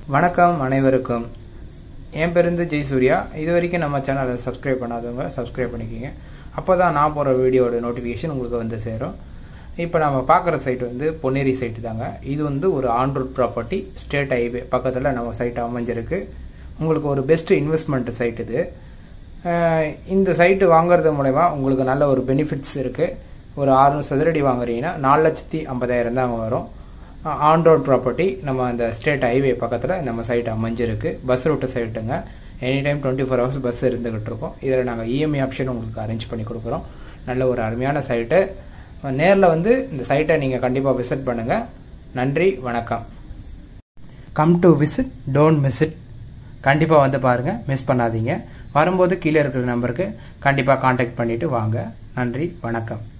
வணக்கம் அனைவருக்கும் என் பேர் வந்து ஜெயசூர்யா இது வரைக்கும் நம்ம சேனலை சப்ஸ்கிரைப் பண்ணாதவங்க சப்ஸ்கிரைப் பண்ணிக்கோங்க அப்போ தான் நான் போகிற வீடியோட நோட்டிஃபிகேஷன் உங்களுக்கு வந்து சேரும் இப்போ நம்ம பார்க்குற சைட் வந்து பொன்னேரி சைட்டு தாங்க இது வந்து ஒரு on road property state highway பக்கத்தில் நம்ம சைட் அமைஞ்சிருக்கு உங்களுக்கு ஒரு பெஸ்ட் இன்வெஸ்ட்மெண்ட் சைட் இது அஹ் இந்த சைட்டு வாங்குறது மூலயமா உங்களுக்கு நல்ல ஒரு பெனிஃபிட்ஸ் இருக்குது ஒரு ஆறு சதுரடி வாங்குறீங்கன்னா நாலு லட்சத்தி ஐம்பதாயிரம் தான் வரும் ஆன் ரோட் ப்ராப்பர்ட்டி நம்ம அந்த ஸ்டேட் ஹைவே பக்கத்தில் நம்ம சைட் அமைஞ்சிருக்கு பஸ் ரூட்டு சைட்டுங்க any time twenty four hours bus இருந்துகிட்டு இருக்கோம் இதில் நாங்கள் இஎம்ஐ ஆப்ஷன் உங்களுக்கு அரேஞ்ச் பண்ணி கொடுக்குறோம் நல்ல ஒரு அருமையான சைட்டு நேரில் வந்து இந்த சைட்டை நீங்கள் கண்டிப்பாக விசிட் பண்ணுங்கள் நன்றி வணக்கம் come to visit don't miss it கண்டிப்பாக வந்து பாருங்கள் மிஸ் பண்ணாதீங்க வரும்போது கீழே இருக்கிற நம்பருக்கு கண்டிப்பாக காண்டாக்ட் பண்ணிவிட்டு வாங்க நன்றி வணக்கம்